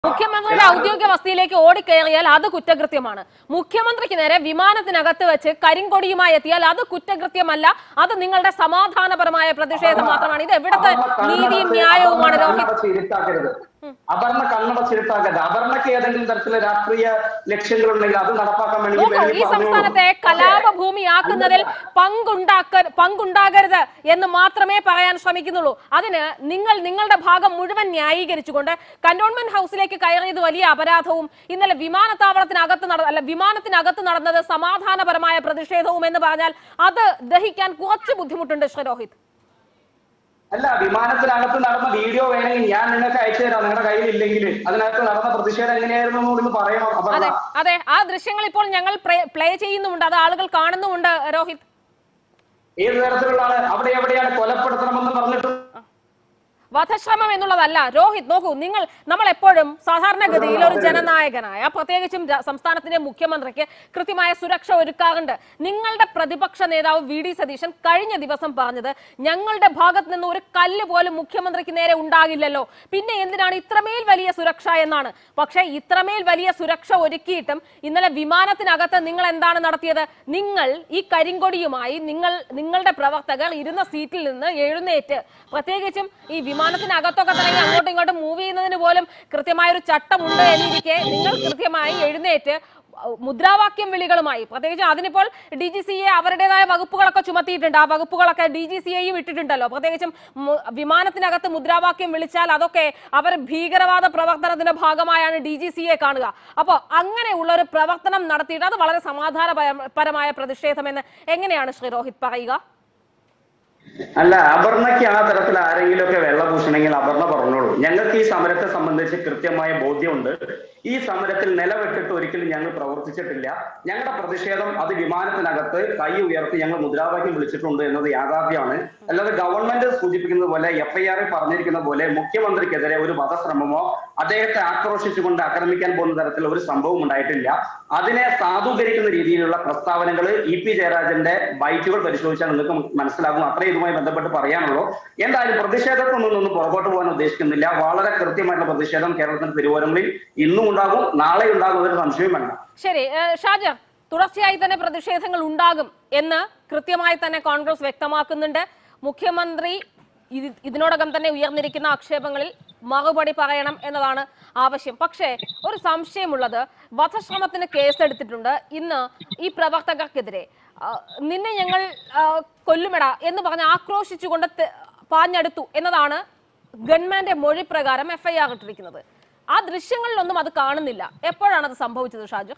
മുഖ്യമന്ത്രിയുടെ ഔദ്യോഗിക വസതിയിലേക്ക് ഓടിക്കയറിയാൽ അത് കുറ്റകൃത്യമാണ് മുഖ്യമന്ത്രിക്ക് നേരെ വിമാനത്തിനകത്ത് വെച്ച് കരിങ്കൊടിയുമായി എത്തിയാൽ അത് കുറ്റകൃത്യമല്ല അത് നിങ്ങളുടെ സമാധാനപരമായ പ്രതിഷേധം മാത്രമാണ് ഇത് എവിടത്തെ നീതിയും ന്യായവുമാണ് രോഹിത് ഇരുട്ടാക്കരുത് അപർണ കണ്ണടച്ചിരുത്താക്കരുത് അപർണയ്ക്ക് ഏതെങ്കിലും തരത്തിലെ രാഷ്ട്രീയ ലക്ഷ്യങ്ങളുണ്ടെങ്കിൽ അത് നടപ്പാക്കാൻ വേണ്ടി നോക്കൂ വേണ്ടി ഈ പറഞ്ഞോളൂ. സംസ്ഥാനത്തെ കലാപഭൂമിയാക്കുന്നതിൽ പങ്കുണ്ടാക്ക പങ്കുണ്ടാകരുത് എന്ന് മാത്രമേ പറയാൻ ശ്രമിക്കുന്നുള്ളൂ അതിന് നിങ്ങൾ നിങ്ങളുടെ ഭാഗം മുഴുവൻ ന്യായീകരിച്ചുകൊണ്ട് കന്റോൺമെന്റ് ഹൗസിലേക്ക് കയറിയത് വലിയ അപരാധവും ഇന്നലെ വിമാനത്താവളത്തിനകത്ത് നട അല്ല വിമാനത്തിനകത്ത് നടന്നത് സമാധാനപരമായ പ്രതിഷേധവും എന്ന് പറഞ്ഞാൽ അത് ദഹിക്കാൻ കുറച്ച് ബുദ്ധിമുട്ടുണ്ട് ശ്രീ രോഹിത് അല്ല വിമാനത്തിനകത്ത് നടന്ന വീഡിയോ വേണമെങ്കിൽ ഞാൻ നിങ്ങൾക്ക് അയച്ചു തരാം നിങ്ങളുടെ കയ്യിൽ ഇല്ലെങ്കിൽ അതിനകത്ത് നടന്ന പ്രതിഷേധം എങ്ങനെയായിരുന്നു എന്ന് കൂടി ഒന്ന് പറയണം അപർണ അതെ അതെ ആ ദൃശ്യങ്ങൾ ഇപ്പോൾ ഞങ്ങൾ പ്ലേ ചെയ്യുന്നുമുണ്ട് അത് ആളുകൾ കാണുന്നുമുണ്ട് രോഹിത് ഏത് തരത്തിലുള്ളതാണ് അവിടെ എവിടെയാണ് കൊലപ്പെടുത്തണമെന്ന് പറഞ്ഞിട്ട് വധശ്രമം എന്നുള്ളതല്ല രോഹിത് നോക്കൂ നിങ്ങൾ നമ്മൾ എപ്പോഴും സാധാരണഗതിയിൽ ഒരു ജനനായകനായ പ്രത്യേകിച്ചും ജ- സംസ്ഥാനത്തിന്റെ മുഖ്യമന്ത്രിക്ക് കൃത്യമായ സുരക്ഷ ഒരുക്കാറുണ്ട് നിങ്ങളുടെ പ്രതിപക്ഷ നേതാവ് വി ഡി സതീശൻ കഴിഞ്ഞ ദിവസം പറഞ്ഞത് ഞങ്ങളുടെ ഭാഗത്ത് നിന്ന് ഒരു കല്ല് പോലും മുഖ്യമന്ത്രിക്ക് നേരെ ഉണ്ടാകില്ലല്ലോ പിന്നെ എന്തിനാണ് ഇത്രമേൽ വലിയ സുരക്ഷ എന്നാണ് പക്ഷേ ഇത്രമേൽ വലിയ സുരക്ഷ ഒരുക്കിയിട്ടും ഇന്നലെ വിമാനത്തിനകത്ത് നിങ്ങൾ എന്താണ് നടത്തിയത് നിങ്ങൾ ഈ കരിങ്കൊടിയുമായി നിങ്ങൾ നിങ്ങളുടെ പ്രവർത്തകർ ഇരുന്ന സീറ്റിൽ നിന്ന് എഴുന്നേറ്റ് പ്രത്യേകിച്ചും ഈ വിമാനത്തിനകത്തൊക്കെ തന്നെ അങ്ങോട്ടും ഇങ്ങോട്ടും മൂവ് ചെയ്യുന്നതിന് പോലും കൃത്യമായ ഒരു ചട്ടമുണ്ട് എന്നിരിക്കെ നിങ്ങൾ കൃത്യമായി എഴുന്നേറ്റ് മുദ്രാവാക്യം വിളികളുമായി പ്രത്യേകിച്ച് അതിനിപ്പോൾ ഡി ജി സി എ അവരുടേതായ വകുപ്പുകളൊക്കെ ചുമത്തിയിട്ടുണ്ട് ആ വകുപ്പുകളൊക്കെ ഡി ജി സി എയും ഇട്ടിട്ടുണ്ടല്ലോ പ്രത്യേകിച്ചും മു- വിമാനത്തിനകത്ത് മുദ്രാവാക്യം വിളിച്ചാൽ അതൊക്കെ അവർ ഭീകരവാദ പ്രവർത്തനത്തിന്റെ ഭാഗമായാണ് ഡി ജി സി എ കാണുക അപ്പോൾ അങ്ങനെയുള്ള ഒരു പ്രവർത്തനം നടത്തിയിട്ട് അത് വളരെ സമാധാനപരമായ പ്രതിഷേധമെന്ന് എങ്ങനെയാണ് ശ്രീ രോഹിത് പറയുക അല്ല അപർണയ്ക്ക് ആ തരത്തിൽ ആരെങ്കിലും ഒക്കെ വെള്ളപൂശണമെങ്കിൽ അപർണ പറഞ്ഞോളൂ ഞങ്ങൾക്ക് ഈ സമരത്തെ സംബന്ധിച്ച് കൃത്യമായ ബോധ്യമുണ്ട് ഈ സമരത്തിൽ നിലവിട്ടിട്ട് ഒരിക്കലും ഞങ്ങൾ പ്രവർത്തിച്ചിട്ടില്ല ഞങ്ങളുടെ പ്രതിഷേധം അത് വിമാനത്തിനകത്ത് കൈ ഉയർത്തി ഞങ്ങൾ മുദ്രാവാക്യം വിളിച്ചിട്ടുണ്ട് എന്നത് യാഥാർത്ഥ്യമാണ് അല്ലാതെ ഗവൺമെന്റ് സൂചിപ്പിക്കുന്നത് പോലെ എഫ്ഐആറിൽ പറഞ്ഞിരിക്കുന്ന പോലെ മുഖ്യമന്ത്രിക്കെതിരെ ഒരു വധശ്രമമോ അദ്ദേഹത്തെ ആക്രോശിച്ചുകൊണ്ട് ആക്രമിക്കാൻ പോകുന്ന തരത്തിൽ ഒരു സംഭവം ഉണ്ടായിട്ടില്ല അതിനെ സാധൂകരിക്കുന്ന രീതിയിലുള്ള പ്രസ്താവനകൾ ഇ പി ജയരാജന്റെ ബൈറ്റുകൾ പരിശോധിച്ചാൽ നിങ്ങൾക്ക് മനസ്സിലാകും അത്രേ ഇതുമായി ബന്ധപ്പെട്ട് പറയാനുള്ളൂ എന്തായാലും പ്രതിഷേധത്തിൽ നിന്നൊന്നും പുറകോട്ട് പോകാൻ ഉദ്ദേശിക്കുന്നില്ല വളരെ കൃത്യമായിട്ടുള്ള പ്രതിഷേധം കേരളത്തിന്റെ തിരുവോരങ്ങളിൽ ഇന്നും ഉണ്ടാകും നാളെ ഉണ്ടാകും ഒരു സംശയവും വേണ്ട ശരി ഏഹ് ഷാജ തുടർച്ചയായി തന്നെ പ്രതിഷേധങ്ങൾ ഉണ്ടാകും എന്ന് കൃത്യമായി തന്നെ കോൺഗ്രസ് വ്യക്തമാക്കുന്നുണ്ട് മുഖ്യമന്ത്രി ഇത് ഇതിനോടകം തന്നെ ഉയർന്നിരിക്കുന്ന ആക്ഷേപങ്ങളിൽ മറുപടി പറയണം എന്നതാണ് ആവശ്യം പക്ഷേ ഒരു സംശയമുള്ളത് വധശ്രമത്തിന് കേസെടുത്തിട്ടുണ്ട് ഇന്ന് ഈ പ്രവർത്തകർക്കെതിരെ ആ, നിന്നെ ഞങ്ങൾ ആ, കൊല്ലുമെട എന്ന് പറഞ്ഞ് ആക്രോശിച്ചുകൊണ്ട് തെ- പാഞ്ഞെടുത്തു എന്നതാണ് ഗവൺമെന്റ് മൊഴി പ്രകാരം എഫ്ഐആർ ഇട്ടിരിക്കുന്നത് ആ ദൃശ്യങ്ങളിലൊന്നും അത് കാണുന്നില്ല എപ്പോഴാണ് അത് സംഭവിച്ചത് ഷാജു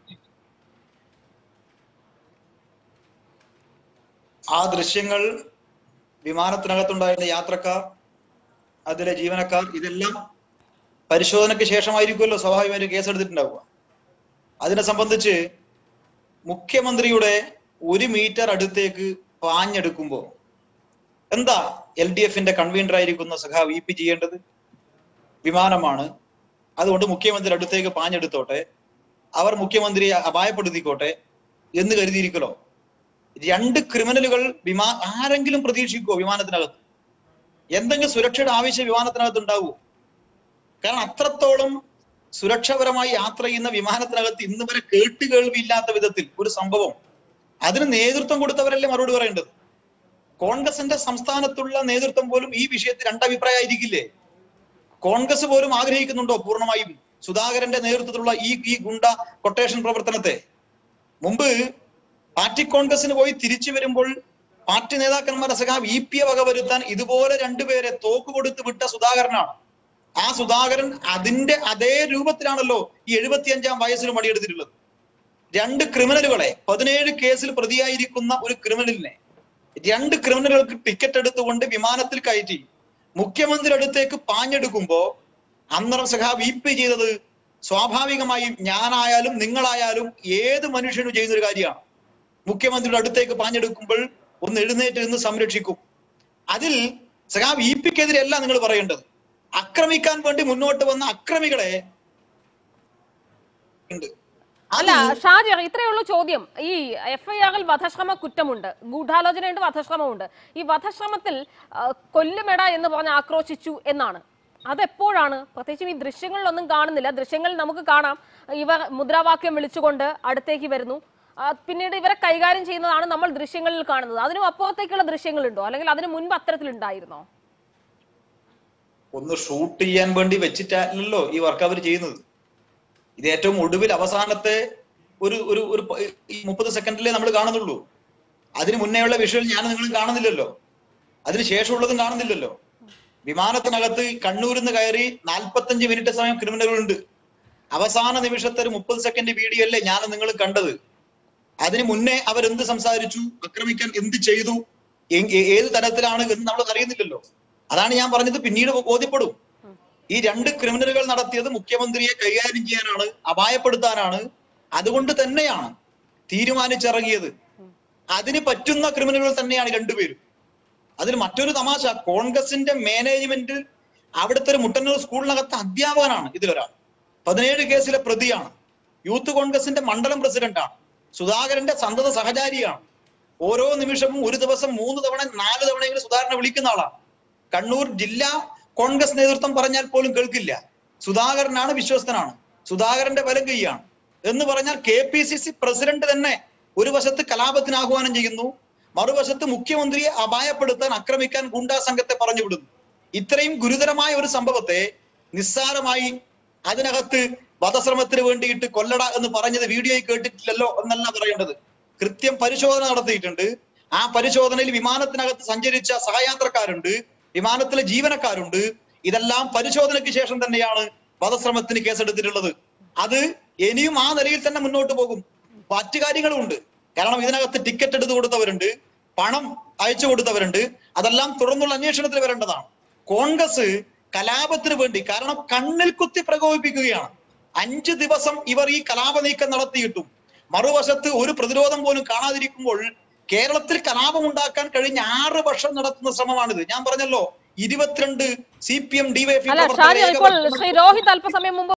ആ ദൃശ്യങ്ങൾ വിമാനത്തിനകത്തുണ്ടായിരുന്ന യാത്രക്കാർ അതിലെ ജീവനക്കാർ ഇതെല്ലാം പരിശോധനയ്ക്ക് ശേഷമായിരിക്കുമല്ലോ സ്വാഭാവികമായും കേസെടുത്തിട്ടുണ്ടാവുക അതിനെ സംബന്ധിച്ച് മുഖ്യമന്ത്രിയുടെ ഒരു മീറ്റർ അടുത്തേക്ക് പാഞ്ഞെടുക്കുമ്പോൾ എന്താ എൽ ഡി എഫിന്റെ കൺവീനർ ആയിരിക്കുന്ന സഖാ വി പി ചെയ്യേണ്ടത് വിമാനമാണ് അതുകൊണ്ട് മുഖ്യമന്ത്രി അടുത്തേക്ക് പാഞ്ഞെടുത്തോട്ടെ അവർ മുഖ്യമന്ത്രിയെ അപായപ്പെടുത്തിക്കോട്ടെ എന്ന് കരുതിയിരിക്കലോ രണ്ട് ക്രിമിനലുകൾ വിമാ ആരെങ്കിലും പ്രതീക്ഷിക്കുമോ വിമാനത്തിനകത്ത് എന്തെങ്കിലും സുരക്ഷയുടെ ആവശ്യം വിമാനത്തിനകത്ത് ഉണ്ടാവുമോ കാരണം അത്രത്തോളം സുരക്ഷാപരമായി യാത്ര ചെയ്യുന്ന വിമാനത്തിനകത്ത് ഇന്ന് വരെ കേട്ടുകേൾവിയില്ലാത്ത വിധത്തിൽ ഒരു സംഭവം അതിന് നേതൃത്വം കൊടുത്തവരല്ലേ മറുപടി പറയേണ്ടത് കോൺഗ്രസിന്റെ സംസ്ഥാനത്തുള്ള നേതൃത്വം പോലും ഈ വിഷയത്തിൽ രണ്ടഭിപ്രായമായിരിക്കില്ലേ കോൺഗ്രസ് പോലും ആഗ്രഹിക്കുന്നുണ്ടോ പൂർണ്ണമായും സുധാകരന്റെ നേതൃത്വത്തിലുള്ള ഈ ഈ ഗുണ്ട കൊട്ടേഷൻ പ്രവർത്തനത്തെ മുമ്പ് പാർട്ടി കോൺഗ്രസിന് പോയി തിരിച്ചു വരുമ്പോൾ പാർട്ടി നേതാക്കന്മാരെ സഖാവ് ഇ പി എ വകവരുത്താൻ ഇതുപോലെ രണ്ടുപേരെ തോക്ക് കൊടുത്ത് വിട്ട സുധാകരനാണ് ആ സുധാകരൻ അതിന്റെ അതേ രൂപത്തിലാണല്ലോ ഈ എഴുപത്തിയഞ്ചാം വയസ്സിൽ മടിയെടുത്തിട്ടുള്ളത് രണ്ട് ക്രിമിനലുകളെ പതിനേഴ് കേസിൽ പ്രതിയായിരിക്കുന്ന ഒരു ക്രിമിനലിനെ രണ്ട് ക്രിമിനലുകൾക്ക് ടിക്കറ്റ് എടുത്തുകൊണ്ട് വിമാനത്തിൽ കയറ്റി മുഖ്യമന്ത്രി അടുത്തേക്ക് പാഞ്ഞെടുക്കുമ്പോ അന്നറം സഖാ വി പി ചെയ്തത് സ്വാഭാവികമായും ഞാനായാലും നിങ്ങളായാലും ഏത് മനുഷ്യനും ചെയ്യുന്ന ഒരു കാര്യമാണ് മുഖ്യമന്ത്രിയുടെ അടുത്തേക്ക് പാഞ്ഞെടുക്കുമ്പോൾ ഒന്ന് എഴുന്നേറ്റ് നിന്ന് സംരക്ഷിക്കും അതിൽ സഖാ വി പിക്കെതിരെ അല്ല നിങ്ങൾ പറയേണ്ടത് ആക്രമിക്കാൻ വേണ്ടി മുന്നോട്ട് വന്ന അക്രമികളെ ഉണ്ട് അല്ല ഷാജി ഇത്രയുള്ള ചോദ്യം ഈ എഫ്ഐആറിൽ വധശ്രമ കുറ്റമുണ്ട് ഗൂഢാലോചനയുണ്ട് വധശ്രമമുണ്ട് ഈ വധശ്രമത്തിൽ ആ, കൊല്ലുമെട എന്ന് പറഞ്ഞ് ആക്രോശിച്ചു എന്നാണ് അതെപ്പോഴാണ് പ്രത്യേകിച്ചും ഈ ദൃശ്യങ്ങളിലൊന്നും കാണുന്നില്ല ദൃശ്യങ്ങളിൽ നമുക്ക് കാണാം ഇവർ മുദ്രാവാക്യം വിളിച്ചുകൊണ്ട് അടുത്തേക്ക് വരുന്നു ആ, പിന്നീട് ഇവരെ കൈകാര്യം ചെയ്യുന്നതാണ് നമ്മൾ ദൃശ്യങ്ങളിൽ കാണുന്നത് അതിനും അപ്പുറത്തേക്കുള്ള ദൃശ്യങ്ങളുണ്ടോ അല്ലെങ്കിൽ അതിന് മുൻപ് അത്തരത്തിലുണ്ടായിരുന്നോ ഒന്ന് ഷൂട്ട് ചെയ്യാൻ വേണ്ടി വെച്ചിട്ടല്ലല്ലോ ഈ വർക്ക് അവർ ചെയ്യുന്നത് ഇത് ഏറ്റവും ഒടുവിൽ അവസാനത്തെ ഒരു ഒരു ഒരു പ- ഈ മുപ്പത് സെക്കൻഡിലേ നമ്മൾ കാണുന്നുള്ളൂ അതിന് മുന്നേയുള്ള വിഷ്വൽ ഞാൻ നിങ്ങളും കാണുന്നില്ലല്ലോ അതിന് ശേഷമുള്ളതും കാണുന്നില്ലല്ലോ വിമാനത്തിനകത്ത് കണ്ണൂരിൽ നിന്ന് കയറി നാൽപ്പത്തഞ്ച് മിനിറ്റ് സമയം ക്രിമിനലുകളുണ്ട് അവസാന നിമിഷത്തെ ഒരു മുപ്പത് സെക്കൻഡ് വീഡിയോ അല്ലേ ഞാൻ നിങ്ങൾ കണ്ടത് അതിന് മുന്നേ അവരെന്ത് സംസാരിച്ചു ആക്രമിക്കാൻ എന്ത് ചെയ്തു എ- ഏ- ഏത് തരത്തിലാണ് എന്ന് നമ്മൾ അറിയുന്നില്ലല്ലോ അതാണ് ഞാൻ പറഞ്ഞത് പിന്നീട് ബോധ്യപ്പെടും ഈ രണ്ട് ക്രിമിനലുകൾ നടത്തിയത് മുഖ്യമന്ത്രിയെ കൈകാര്യം ചെയ്യാനാണ് അപായപ്പെടുത്താനാണ് അതുകൊണ്ട് തന്നെയാണ് തീരുമാനിച്ചിറങ്ങിയത് അതിന് പറ്റുന്ന ക്രിമിനലുകൾ തന്നെയാണ് രണ്ടുപേരും അതിൽ മറ്റൊരു തമാശ കോൺഗ്രസിന്റെ മാനേജ്മെന്റ് അവിടുത്തെ ഒരു മുട്ടന്നൂർ സ്കൂളിനകത്ത് അധ്യാപകനാണ് ഇതിലൊരാൾ പതിനേഴ് കേസിലെ പ്രതിയാണ് യൂത്ത് കോൺഗ്രസിന്റെ മണ്ഡലം പ്രസിഡന്റാണ് സുധാകരന്റെ സന്തത സഹചാരിയാണ് ഓരോ നിമിഷവും ഒരു ദിവസം മൂന്ന് തവണ നാല് തവണയെങ്കിലും സുധാകരനെ വിളിക്കുന്ന ആളാണ് കണ്ണൂർ ജില്ലാ കോൺഗ്രസ് നേതൃത്വം പറഞ്ഞാൽ പോലും കേൾക്കില്ല സുധാകരനാണ് വിശ്വസ്തനാണ് സുധാകരന്റെ വലം കൈയാണ് എന്ന് പറഞ്ഞാൽ K P C C president തന്നെ ഒരു വശത്ത് കലാപത്തിന് ആഹ്വാനം ചെയ്യുന്നു മറുവശത്ത് മുഖ്യമന്ത്രിയെ അപായപ്പെടുത്താൻ ആക്രമിക്കാൻ ഗുണ്ടാ സംഘത്തെ പറഞ്ഞു വിടുന്നു ഇത്രയും ഗുരുതരമായ ഒരു സംഭവത്തെ നിസ്സാരമായി അതിനകത്ത് വധശ്രമത്തിന് വേണ്ടിയിട്ട് കൊല്ലട എന്ന് പറഞ്ഞത് വീഡിയോയിൽ കേട്ടിട്ടില്ലല്ലോ എന്നല്ല പറയേണ്ടത് കൃത്യം പരിശോധന നടത്തിയിട്ടുണ്ട് ആ പരിശോധനയിൽ വിമാനത്തിനകത്ത് സഞ്ചരിച്ച സഹയാത്രക്കാരുണ്ട് വിമാനത്തിലെ ജീവനക്കാരുണ്ട് ഇതെല്ലാം പരിശോധനയ്ക്ക് ശേഷം തന്നെയാണ് വധശ്രമത്തിന് കേസെടുത്തിട്ടുള്ളത് അത് ഇനിയും ആ നിലയിൽ തന്നെ മുന്നോട്ട് പോകും മറ്റു കാര്യങ്ങളും ഉണ്ട് കാരണം ഇതിനകത്ത് ടിക്കറ്റ് എടുത്തു കൊടുത്തവരുണ്ട് പണം അയച്ചു കൊടുത്തവരുണ്ട് അതെല്ലാം തുടർന്നുള്ള അന്വേഷണത്തിൽ വരേണ്ടതാണ് കോൺഗ്രസ് കലാപത്തിന് വേണ്ടി കാരണം കണ്ണിൽ കുത്തി പ്രകോപിപ്പിക്കുകയാണ് അഞ്ച് ദിവസം ഇവർ ഈ കലാപ നീക്കം നടത്തിയിട്ടും മറുവശത്ത് ഒരു പ്രതിരോധം പോലും കാണാതിരിക്കുമ്പോൾ കേരളത്തിൽ കലാപം ഉണ്ടാക്കാൻ കഴിഞ്ഞ ആറ് വർഷം നടത്തുന്ന ശ്രമമാണിത് ഞാൻ പറഞ്ഞല്ലോ ഇരുപത്തിരണ്ട് സി പി എം അല്ല ഷാനി ഇപ്പോൾ ശ്രീ രോഹിത് അല്പസമയം മുമ്പ്